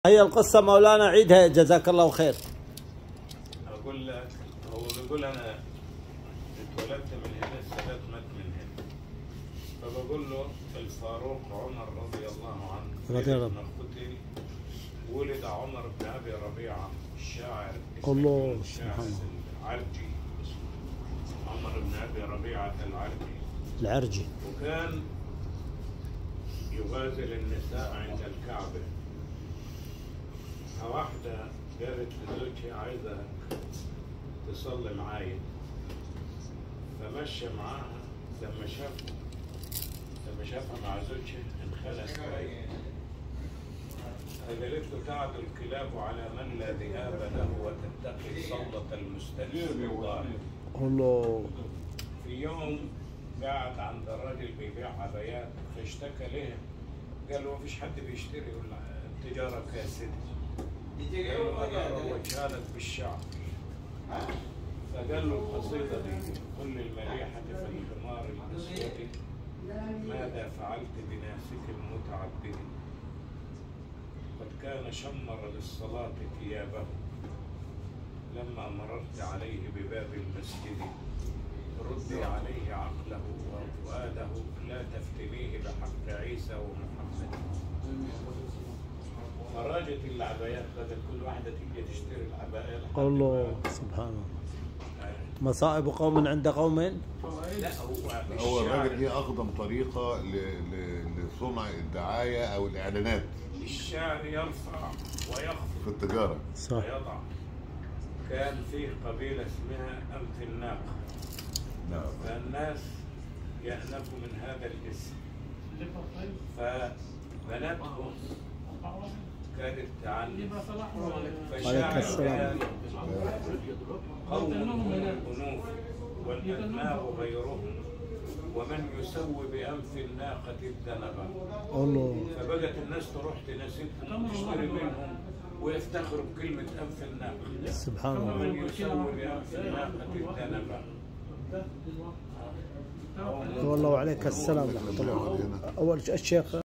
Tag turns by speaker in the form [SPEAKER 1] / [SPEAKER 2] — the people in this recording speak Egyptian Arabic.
[SPEAKER 1] هي القصة مولانا عيدها جزاك الله خير
[SPEAKER 2] اقول لك هو بيقول انا اتولدت من هنا السادات مات من هنا فبقول له الفاروق عمر رضي الله عنه
[SPEAKER 1] رضي الله
[SPEAKER 2] لما قتل ولد عمر بن ابي ربيعه الشاعر اسمه
[SPEAKER 1] الله
[SPEAKER 2] الشاعر
[SPEAKER 1] سبحان الله.
[SPEAKER 2] العرجي عمر بن ابي ربيعه العرجي
[SPEAKER 1] العرجي
[SPEAKER 2] وكان يغازل النساء عند الكعبة واحدة قالت لزوجها عايزة تصلي معايا فمشى معاها لما شافه لما شافها مع زوجها انخلت عليه فقالت له تعد الكلاب على من لا ذئاب له وتتقي صلة المستنير الظالم
[SPEAKER 1] الله
[SPEAKER 2] في يوم قاعد عند الراجل بيبيع عبايات فاشتكى ليه قال له مفيش حد بيشتري ولا التجارة كاسدة قال له أنا روجها لك بالشعر فقال له القصيدة دي كل المليحة في الحمار الأسود ماذا فعلت بناسك المتعبد قد كان شمر للصلاة ثيابه لما مررت عليه بباب المسجد ردي عليه عقله وفؤاده لا تفتنيه بحق عيسى ومحمد فراجت العبايات بدل كل واحدة تيجي تشتري العباية لحد
[SPEAKER 1] الله
[SPEAKER 2] ما-
[SPEAKER 1] سبحان الله
[SPEAKER 2] آه.
[SPEAKER 1] مصائب قوم عند قوم
[SPEAKER 2] لا هو
[SPEAKER 3] هو الراجل
[SPEAKER 2] الشاعر
[SPEAKER 3] دي اقدم طريقه ل- ل- لصنع الدعايه او الاعلانات
[SPEAKER 2] الشاعر يرفع ويخفض
[SPEAKER 3] في التجاره
[SPEAKER 1] صح
[SPEAKER 2] ويضع كان فيه قبيلة اسمها أنف الناقة
[SPEAKER 3] نعم
[SPEAKER 2] فالناس يأنفوا من هذا الاسم فبناتهم كانت تعنف فشاعر
[SPEAKER 1] السلام.
[SPEAKER 2] كان قوم هم الأنوف والأذناب غيرهم ومن يسوي بأنف الناقة الذنب
[SPEAKER 1] الله
[SPEAKER 2] فبقت الناس تروح تناسبهم وتشتري منهم ويفتخروا بكلمة أنف الناقة
[SPEAKER 1] سبحان الله
[SPEAKER 2] ومن يسوي بأنف الناقة الذنب
[SPEAKER 1] والله وعليك السلام ورحمة الله أول شيء الشيخ